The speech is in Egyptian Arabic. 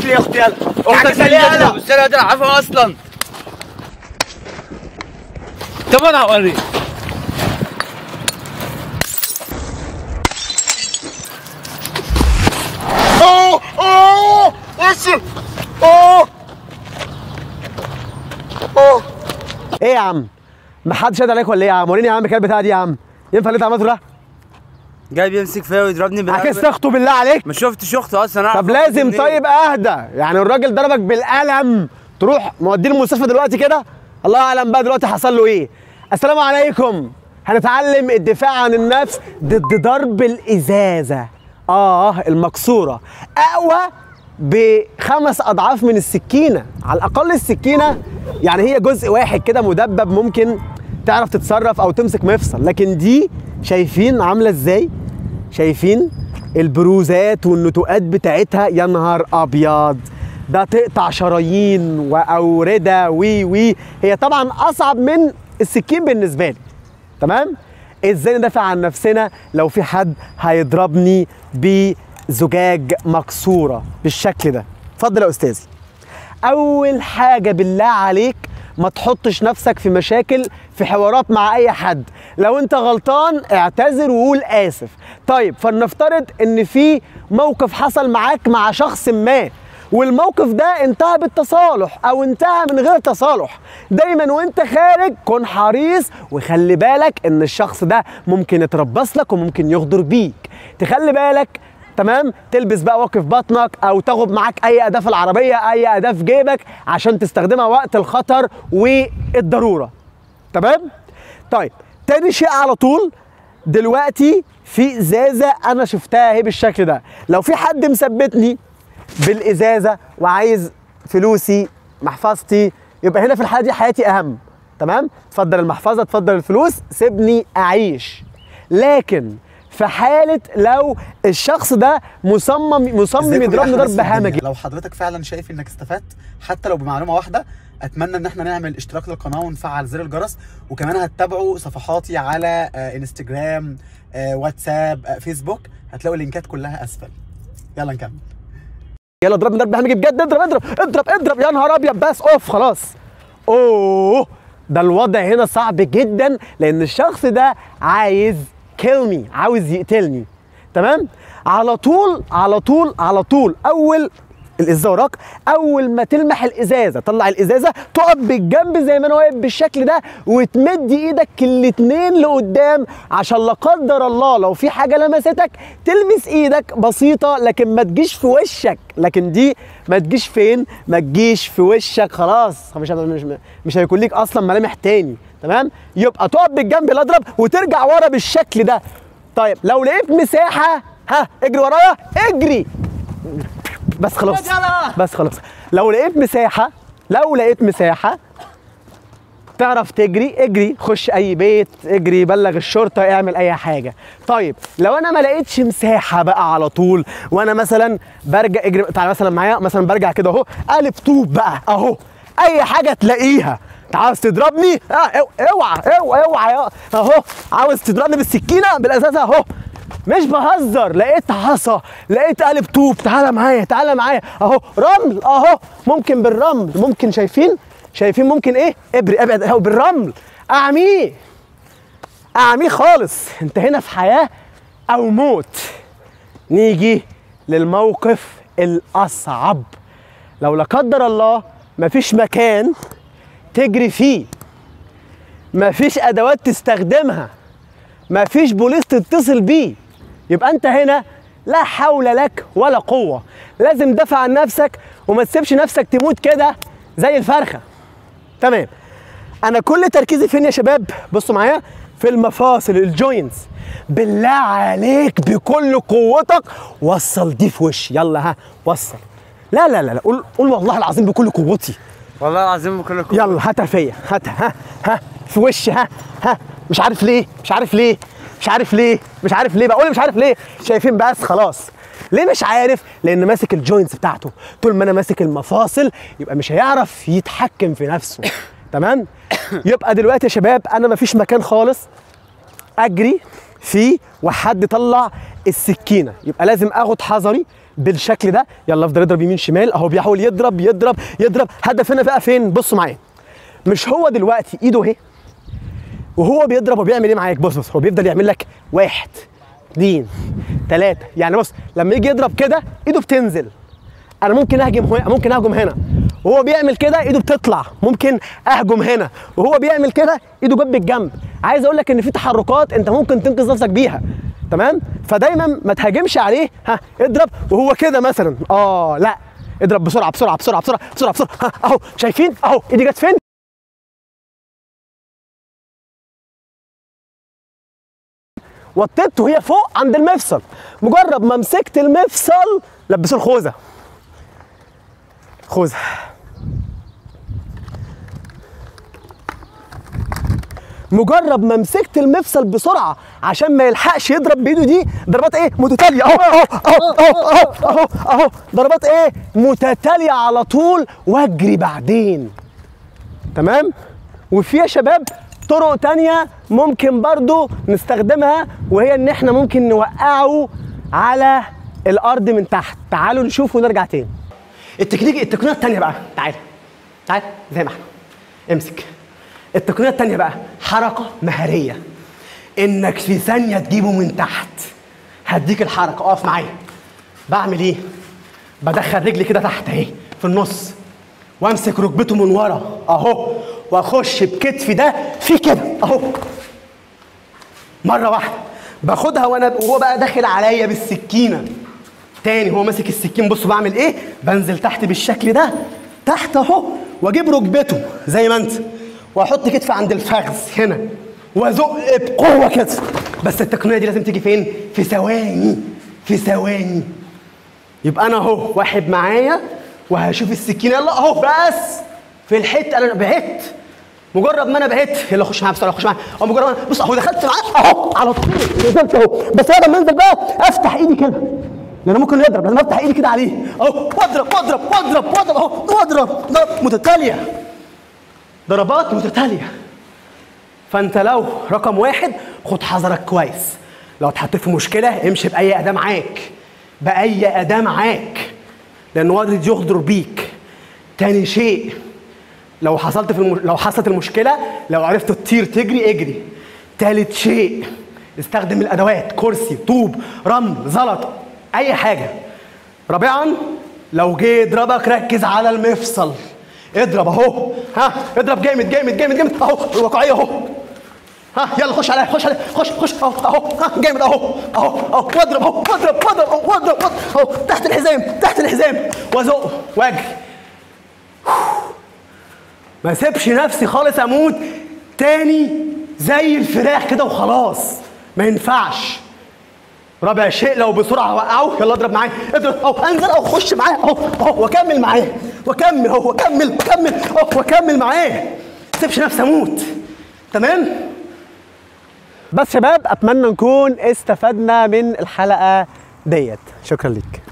لي يا اختي يلا اختك تعالي ليه يلا بس انا قادر اعرفها اصلا طب انا هوريك اوه اوه وشي اوه اوه ايه يا عم ما حدش شاد عليك ولا ايه يا عم وريني يا عم الكلب بتاعي دي يا عم ينفع اللي انت عملته ده جاي بيمسك فيا ويضربني بالقلم. عكس اخته بالله عليك ما شفتش اخته اصلا أعرف طب أخته لازم منين. طيب اهدى يعني الراجل ضربك بالقلم تروح موديه المستشفى دلوقتي كده الله اعلم بقى دلوقتي حصل له ايه السلام عليكم هنتعلم الدفاع عن النفس ضد ضرب الازازه اه المكسوره اقوى بخمس اضعاف من السكينه على الاقل السكينه يعني هي جزء واحد كده مدبب ممكن تعرف تتصرف او تمسك مفصل لكن دي شايفين عامله ازاي شايفين البروزات والنتوءات بتاعتها يا نهار ابيض ده تقطع شرايين واورده وي وي هي طبعا اصعب من السكين بالنسبه لي تمام ازاي ندافع عن نفسنا لو في حد هيضربني بزجاج مكسوره بالشكل ده اتفضل يا استاذي اول حاجه بالله عليك ما تحطش نفسك في مشاكل في حوارات مع اي حد لو انت غلطان اعتذر وقول اسف طيب فلنفترض ان في موقف حصل معاك مع شخص ما والموقف ده انتهى بالتصالح او انتهى من غير تصالح دايما وانت خارج كن حريص وخلي بالك ان الشخص ده ممكن يتربص لك وممكن يغدر بيك تخلي بالك تمام تلبس بقى واقف بطنك او تاخد معاك اي اداه في العربيه اي اداه في جيبك عشان تستخدمها وقت الخطر والضروره تمام طيب تاني شيء على طول دلوقتي في ازازه انا شفتها اهي بالشكل ده لو في حد مثبتني بالازازه وعايز فلوسي محفظتي يبقى هنا في الحاله دي حياتي اهم تمام اتفضل المحفظه اتفضل الفلوس سيبني اعيش لكن في حاله لو الشخص ده مصمم مصمم ازيكم يا يضربني أحلى ناس ضرب في الدنيا؟ همجي لو حضرتك فعلا شايف انك استفدت حتى لو بمعلومه واحده اتمنى ان احنا نعمل اشتراك للقناه ونفعل زر الجرس وكمان هتتابعوا صفحاتي على آه، انستجرام آه، واتساب آه، فيسبوك هتلاقوا اللينكات كلها اسفل يلا نكمل يلا اضربني ضرب همجي بجد اضرب اضرب اضرب اضرب يا نهار ابيض بس اوف خلاص اوه ده الوضع هنا صعب جدا لان الشخص ده عايز كيل عاوز يقتلني تمام على طول على طول على طول اول الازازه وراك اول ما تلمح الازازه طلع الازازه تقف بالجنب زي ما انا واقف بالشكل ده وتمد ايدك الاتنين لقدام عشان لا قدر الله لو في حاجه لمستك تلمس ايدك بسيطه لكن ما تجيش في وشك لكن دي ما تجيش فين ما تجيش في وشك خلاص مش مش مش هيكون ليك اصلا ملامح تاني تمام يبقى تقف بالجنب الاضرب وترجع ورا بالشكل ده طيب لو لقيت مساحه ها اجري ورايا اجري بس خلاص بس خلاص لو لقيت مساحه لو لقيت مساحه تعرف تجري اجري خش اي بيت اجري بلغ الشرطه اعمل اي حاجه طيب لو انا ما لقيتش مساحه بقى على طول وانا مثلا برجع اجري تعالى مثلا معايا مثلا برجع كده اهو قلب طوب بقى اهو اي حاجه تلاقيها انت عاوز تضربني اه أو- اوعى اوعى اوعى يا- اهو عاوز تضربني بالسكينه بالازازه اهو مش بهزر لقيت عصا لقيت قالب طوب تعالى معايا تعالى معايا اهو رمل اهو ممكن بالرمل ممكن شايفين شايفين ممكن ايه ابري ابعد اهو بالرمل اعميه اعميه خالص انت هنا في حياه او موت نيجي للموقف الاصعب لو لا قدر الله مفيش مكان تجري فيه مفيش ادوات تستخدمها مفيش بوليس تتصل بيه يبقى انت هنا لا حول لك ولا قوه لازم تدافع عن نفسك وما تسيبش نفسك تموت كده زي الفرخه تمام انا كل تركيزي فين يا شباب بصوا معايا في المفاصل الجوينتس بالله عليك بكل قوتك وصل دي في وشي يلا ها وصل لا لا لا لا قول قول والله العظيم بكل قوتي والله العظيم بكل قوة. يلا هاتها فيا هاتها ها ها في وشي ها ها مش عارف ليه مش عارف ليه مش عارف ليه مش عارف ليه بقول مش عارف ليه شايفين بس خلاص ليه مش عارف لان ماسك الجوينتس بتاعته طول ما انا ماسك المفاصل يبقى مش هيعرف يتحكم في نفسه تمام يبقى دلوقتي يا شباب انا مفيش مكان خالص اجري فيه وحد طلع السكينه يبقى لازم اخد حذري بالشكل ده يلا افضل اضرب يمين شمال اهو بيحاول يضرب يضرب يضرب هدف هنا بقى فين بصوا معايا مش هو دلوقتي ايده اهي وهو بيضرب وبيعمل ايه معاك بص بص هو بيفضل يعمل لك واحد اثنين ثلاثة يعني بص لما يجي يضرب كده ايده بتنزل انا ممكن اهجم هنا ممكن اهجم هنا وهو بيعمل كده ايده بتطلع ممكن اهجم هنا وهو بيعمل كده ايده جنب الجنب عايز اقول لك ان في تحركات انت ممكن تنقذ نفسك بيها تمام فدايما ما تهاجمش عليه ها اضرب وهو كده مثلا اه لا اضرب بسرعه بسرعه بسرعه بسرعه بسرعه بسرعه ها اهو شايفين اهو ايدي جت فين وطيت وهي فوق عند المفصل مجرد ما مسكت المفصل لبسوا الخوذه خوذه مجرد ما مسكت المفصل بسرعه عشان ما يلحقش يضرب بايده دي ضربات ايه متتاليه اهو اهو اهو اهو اهو اهو اهو ضربات ايه متتاليه على طول واجري بعدين تمام وفي يا شباب طرق تانية ممكن برضو نستخدمها وهي ان احنا ممكن نوقعه على الارض من تحت تعالوا نشوف ونرجع تاني التكنيك التقنيه التانية بقى تعال تعال زي ما احنا امسك التقنيه التانية بقى حركه مهاريه انك في ثانيه تجيبه من تحت هديك الحركه اقف معايا بعمل ايه بدخل رجلي كده تحت اهي في النص وامسك ركبته من ورا اهو واخش بكتفي ده في كده اهو مره واحده باخدها وانا وهو بقى داخل عليا بالسكينه تاني هو ماسك السكين بصوا بعمل ايه بنزل تحت بالشكل ده تحت اهو واجيب ركبته زي ما انت واحط كتفي عند الفخذ هنا وازق بقوه كده بس التقنيه دي لازم تيجي فين في ثواني في ثواني يبقى انا اهو واحد معايا وهشوف السكينه يلا اهو بس في الحته انا بعدت مجرد ما انا بعدت يلا خش معايا بسرعه خش معايا اهو مجرد ما أنا- بص اهو دخلت معاه اهو على طول نزلت اهو بس انا لما انزل بقى افتح ايدي كده لانه ممكن يضرب لازم افتح ايدي كده عليه اهو واضرب واضرب واضرب واضرب اهو واضرب ضرب متتاليه ضربات متتاليه فانت لو رقم واحد خد حذرك كويس لو اتحطيت في مشكله امشي باي اداه معاك باي اداه معاك لانه وارد يغدر بيك تاني شيء لو حصلت في الم... لو حصلت المشكله لو عرفت تطير تجري اجري تالت شيء استخدم الادوات كرسي طوب رمل زلط اي حاجه رابعا لو جه يضربك ركز على المفصل اضرب اهو ها اضرب جامد جامد جامد جامد اهو الواقعيه اهو ها يلا خش عليا خش عليا خش خش اهو اهو ها جامد اهو اهو اهو واضرب اهو واضرب واضرب اهو واضرب واضرب اهو تحت الحزام تحت الحزام وازقه واجري ما سيبش نفسي خالص اموت تاني زي الفراخ كده وخلاص ما ينفعش رابع شيء لو بسرعه وقعه يلا اضرب معاه اضرب اهو انزل او خش معاه اهو اهو واكمل معاه واكمل اهو واكمل واكمل اهو واكمل معاه ما سيبش نفسي اموت تمام بس شباب اتمنى نكون استفدنا من الحلقه ديت شكرا ليك